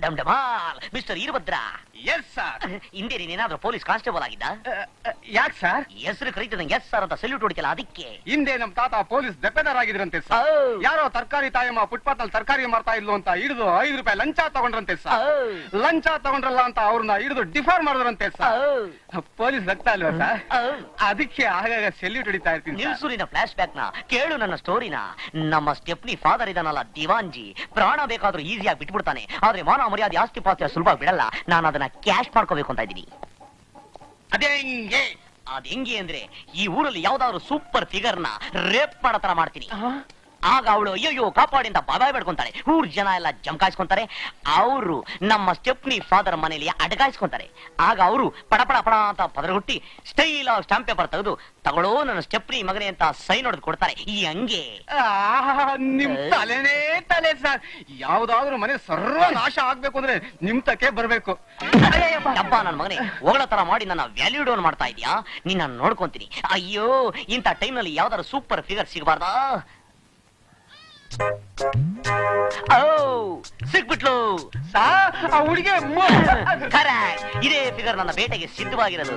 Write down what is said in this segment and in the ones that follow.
ಡಮ್ ಡಮಾಲ್ mister Eerabhadra yes sir ಹಿಂದೆ ನೀನೇನಾದ್ರೂ ಪೊಲೀಸ್ ಕಾನ್ಸ್ಟೇಬಲ್ ಆಗಿದ್ದ ಯಾಕೆ ಸರ್ ಹೆಸರು ಕರೀತದಂಗೆ ಎಸ್ ಸರ್ ಅಂತ ಸಲ್ಯೂಟ್ ಹೊಡಿತಲ್ಲ ಅದಕ್ಕೆ ಹಿಂದೆ ನಮ್ ತಾತ ಪೊಲೀಸ್ ದೆಪ್ಪೆದಾರ ಆಗಿದ್ರಂತೆ ಸರ್ ಔ. ಯಾರೋ ತರಕಾರಿ ತಾಯಮ್ಮ ಫುಟ್ಪಾತ್ ನಲ್ಲಿ ತರಕಾರಿ ಮಾರ್ತಾ ಇಲ್ಲು ಅಂತ ಹಿಡಿದು ಐದು ರೂಪಾಯಿ ಲಂಚ ತಗೊಂಡ್ರಂತೆ ಸರ್ ಔ. ಲಂಚ ತಗೊಂಡ್ರಲ್ಲ ಅಂತ ಅವ್ರನ್ನ ಹಿಡಿದು ಡಿಫಾರ್ ಮಾಡಿದ್ರಂತೆ ಸರ್ ಔ. ಪೊಲೀಸ್ ರಕ್ತ ಅಲ್ವಾ ಸರ್ ಔ. ಅದಕ್ಕೆ ಆಗಾಗ ಸೆಲ್ಯೂಟ್ ಹೊಡಿತಾ ಇರ್ತೀನಿ ಸರ್. ನಿಲ್ಸೂರಿನ ಫ್ಲಾಶ್ ಬ್ಯಾಕ್ ನ ಕೇಳು ನನ್ನ ಸ್ಟೋರಿನ ನಮ್ಮ ಸ್ಟೆಪ್ನಿ ಫಾದರ್ ಇದನ್ನಲ್ಲ ದಿವಾಂಜಿ ಪ್ರಾಣ ಬೇಕಾದ್ರೂ ಈಸಿಯಾಗಿ ಬಿಟ್ಬಿಡ್ತಾನೆ ಆದ್ರೆ ಮಾನ ಮರ್ಯಾದೆ ಆಸ್ತಿ ಪಾಸ್ತಿ ಸುಲಭ ಬಿಡಲ್ಲ ನಾನು ಅದನ್ನ ಕ್ಯಾಶ್ ಮಾಡ್ಕೋಬೇಕು ಅಂತ ಇದ್ದೀನಿ ಅದೇ ಹಿಂಗೆ ಅದ್ ಹೆಂಗೆ ಅಂದ್ರೆ ಈ ಊರಲ್ಲಿ ಯಾವ್ದಾದ್ರು ಸೂಪರ್ ಫಿಗರ್ ನ ರೇಪ್ ಮಾಡೋ ತರ ಮಾಡ್ತೀನಿ ಆಗ ಅವಳು ಅಯ್ಯಯ್ಯೋ ಕಾಪಾಡಿ ಅಂತ ಬಾಬಾಯ್ ಬೇಡ್ಕೊಂತಾಳೆ ಊರ್ ಜನ ಎಲ್ಲ ಜಮಕಾಯಿಸ್ಕೊಂತಾರೆ ಅವರು ನಮ್ಮ ಸ್ಟೆಪ್ನಿ ಫಾದರ್ ಮನೇಲಿ ಅಡಗಾಯಿಸ್ಕೊಂತಾರೆ ಆಗ ಅವರು ಪಡ ಪಡ ಪಡ ಅಂತ ಪದರಗುಟ್ಟಿ ಸ್ಟೈಲ್ ಆಫ್ ಸ್ಟಾಂಪ್ ಪೇಪರ್ ತೆಗೆದು ತಗೊಳ್ಳೋ ನನ್ನ ಸ್ಟೆಪ್ನಿ ಮಗನೇ ಅಂತ ಸೈನ್ ಹೊಡೆದು ಕೊಡ್ತಾರೆ ಈ ಹಂಗೆ ಆಹಾ, ನಿಮ್ ತಲೆನೇ ತಲೆ ಸರ್ ಯಾವ್ದಾದ್ರು ಮನೆ ಸರ್ವ ನಾಶ ಆಗ್ಬೇಕು ಅಂದ್ರೆ ನಿಮ್ ತಕ್ಕೆ ಬರ್ಬೇಕು ಡಬ್ಬ ನನ್ನ ಮಗನೇ ಹೋಗಳ ತರ ಮಾಡಿ ನನ್ನ ವ್ಯಾಲ್ಯೂ ಡೌನ್ ಮಾಡ್ತಾ ಇದೀಯಾ ನಿನ್ನ ನೋಡ್ಕೊಂತೀನಿ ಅಯ್ಯೋ ಇಂಥ ಟೈಮ್ ನಲ್ಲಿ ಯಾವ್ದಾದ್ರು ಸೂಪರ್ ಫಿಗರ್ ಸಿಗಬಾರ್ದಾ ಓ ಸಿಕ್ಬಿಟ್ಲು ಸಾರ್ ಆ ಹುಡುಗಿ ಕರೆಕ್ಟ್ ಇದೇ ಫಿಗರ್ ನನ್ನ ಬೇಟೆಗೆ ಸಿದ್ಧವಾಗಿರೋದು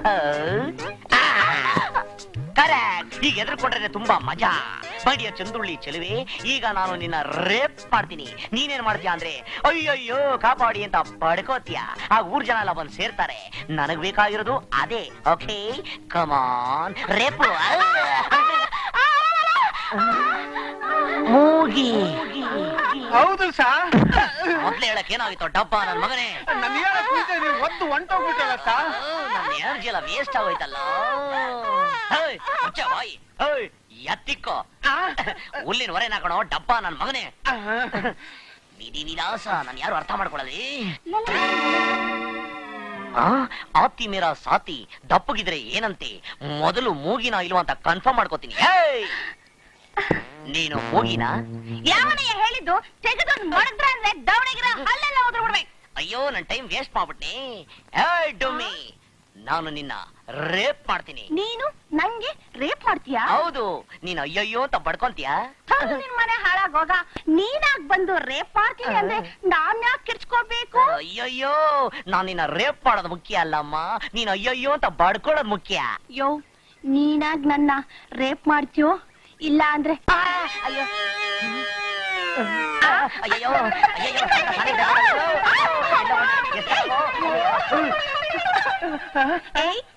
ಕರೆಕ್ಟ್ ಈಗ ಎದುರ್ಕೊಂಡ್ರೆ ತುಂಬಾ ಮಜಾ ಬಡಿಯ ಚಂದುಳ್ಳಿ ಚೆಲುವೆ ಈಗ ನಾನು ನಿನ್ನ ರೇಪ್ ಮಾಡ್ತೀನಿ ನೀನೇನ್ ಮಾಡ್ತೀಯ ಅಂದ್ರೆ ಅಯ್ಯಯ್ಯೋ ಕಾಪಾಡಿ ಅಂತ ಪಡ್ಕೋತೀಯ ಆ ಊರ್ ಜನ ಎಲ್ಲ ಬಂದು ಸೇರ್ತಾರೆ ನನಗ್ ಬೇಕಾಗಿರೋದು ಅದೇ ಓಕೆ ಕಮಾನ್ ರೇಪು ಮೂಗಿ ಹೌದು ಸಾರ್ ಮೊದ್ಲೇ ಹೇಳಕ್ ಏನಾಗಿತ್ತು ಡಬ್ಬ ನನ್ ಮಗನೇ ನನ್ನ ಹೇಳಕ್ ಮುಂಚೆ ನೀವು ಒದ್ದು ಹೊಂಟೋಗ್ಬಿಟ್ಟಲ್ಲ ಸಾರ್ ನನ್ನ ಎನರ್ಜಿ ಎಲ್ಲ ವೇಸ್ಟ್ ಆಗೋಯ್ತಲ್ಲ ಹೇಯ್, ಮುಚ್ಚ ಬಾಯಿ ಹೇಯ್, ಎತ್ತಿಕ್ಕೋ ಹುಲ್ಲಿನ ಹೊರೆ ನಾಕಣೋ ಡಬ್ಬ ನನ್ ಮಗನೇ ವಿಧಿ ವಿಲಾಸ ನಾನು ಯಾರು ಅರ್ಥ ಮಾಡ್ಕೊಳ್ಳಲಿ ಆ, ಆತಿ ಮೇರ ಸಾತಿ ದಪ್ಪಗಿದ್ರೆ ಏನಂತೆ ಮೊದಲು ಮೂಗಿನ ಇಲ್ವಾ ಅಂತ ಕನ್ಫರ್ಮ್ ಮಾಡ್ಕೋತೀನಿ ಹೇಯ್! ನೀನು ಮೂಗಿನ ಯಾವನಯ್ಯ ಹೇಳಿದ್ದು ತೆಗೆದೊಂದು ಮಾಡಿದ್ರ ಅಂದ್ರೆ ದವಣಿಗಿರ ಹಲ್ಲೆಲ್ಲ ಹೋದ್ರು ಬಿಡ್ಬೇಕು ಅಯ್ಯೋ ನನ್ ಟೈಮ್ ವೇಸ್ಟ್ ಮಾಡ್ಬಿಟ್ನಿ ಏಯ್ ಡುಮ್ಮಿ ನಾನು ನಿನ್ನ ರೇಪ್ ಮಾಡ್ತೀನಿ ನೀನು ನಂಗೆ ರೇಪ್ ಮಾಡ್ತೀಯಾ ಹೌದು ನೀನ್ ಅಯ್ಯಯ್ಯೋ ಅಂತ ಬಡ್ಕೊಂತೀಯ ಹೌದು ನಿನ್ ಮನೆ ಹಾಳಾಗೋಗ ನೀನಾಗ್ ಬಂದು ರೇಪ್ ಮಾಡ್ತೀನಿ ಅಂದ್ರೆ ನಾನ್ ಯಾಕೆ ಕಿರ್ಚ್ಕೋಬೇಕು ಅಯ್ಯಯ್ಯೋ ನಾನ್ ನಿನ್ನ ರೇಪ್ ಮಾಡೋದು ಮುಖ್ಯ ಅಲ್ಲಮ್ಮ ನೀನ್ ಅಯ್ಯಯ್ಯೋ ಅಂತ ಬಡ್ಕೊಳ್ಳೋದು ಮುಖ್ಯ ಯೋ ನೀನಾಗ್ ನನ್ನ ರೇಪ್ ಮಾಡ್ತೀಯೋ ಇಲ್ಲ ಅಂದ್ರೆ ಆ, ಅಯ್ಯೋ ಅಯ್ಯಯ್ಯೋ ಅಯ್ಯಯ್ಯೋ ಮನೆಗೆ ಬರೋದು. ಎಲ್ಲ ಎಷ್ಟಾಗೋ? ಏಯ್